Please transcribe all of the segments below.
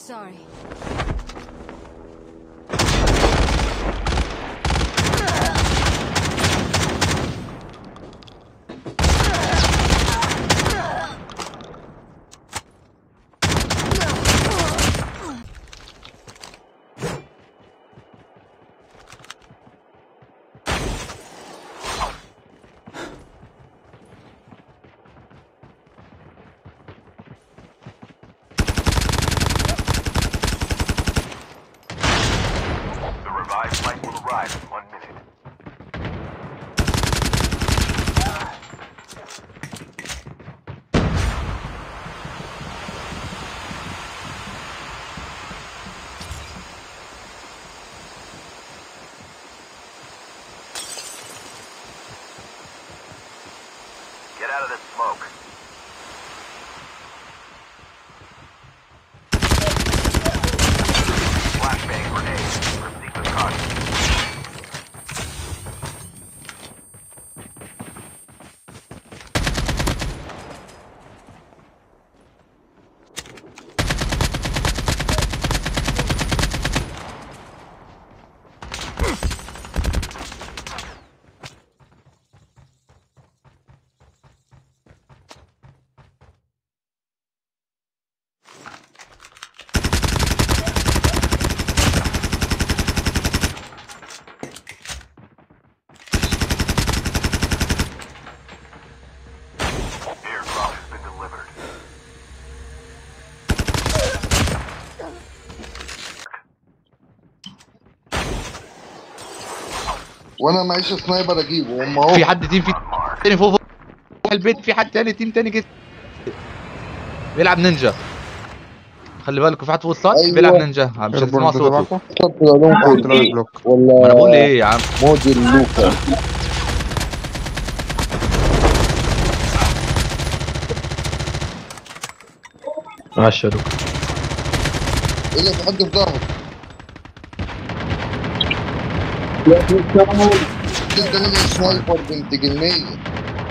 Sorry. The revived flight will arrive in one minute. Get out of this smoke. Flashbang grenade. Proceed with caution. Airdrop has been delivered. وانا معيش سنايبر اجيبه هم اهو في حد تيم في تاني فوق فوق البيت في حد تاني تيم تاني كده بيلعب نينجا خلي بالكوا في حد فوق السطح أيوة. بيلعب نينجا مش هتسمعوا صوته طب لون كود بلوك ولا ما انا بقول ايه يا عم موديل لوكا عشرة لوك ايه اللي في حد في ظهرك جدا من سنايبر بنت جنيه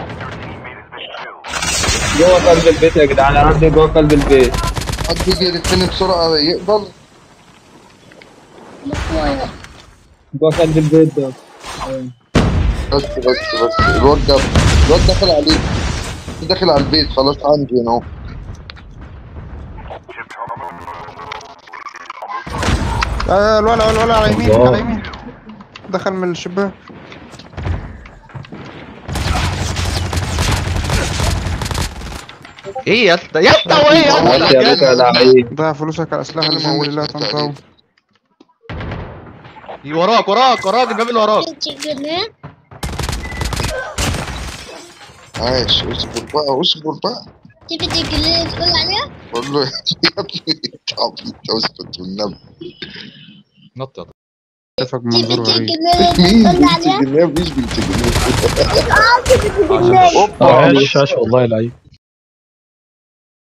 جوه قلب البيت يا جدعان انا عندي جوه قلب البيت حد يجي يلفني بسرعه يقدر جوه قلب البيت ده بس بس بس الواد ده الواد دخل عليك داخل على البيت خلاص عندي انا اهو آه الولا الولا على يمين على يمين دخل من الشباك ايه يا اسطى يا اسطى وايه يا عملت يا باشا اسطى لعيب ضيع فلوسك على الاسلحه اللي مول الله تنطوي وراك وراك وراك الباب اللي وراك عايش اصبر بقى اصبر بقى تبي تقول تقول عليها؟ بقول له يا ابني انت عبيط اسكت والنبي نط يا طارق. شافك تبي بمنظور غريب تقول مين تقول بنت عليها؟ جنيه مفيش بنت جنيه اه تبي تقول اوبا عاش عاش والله لعيب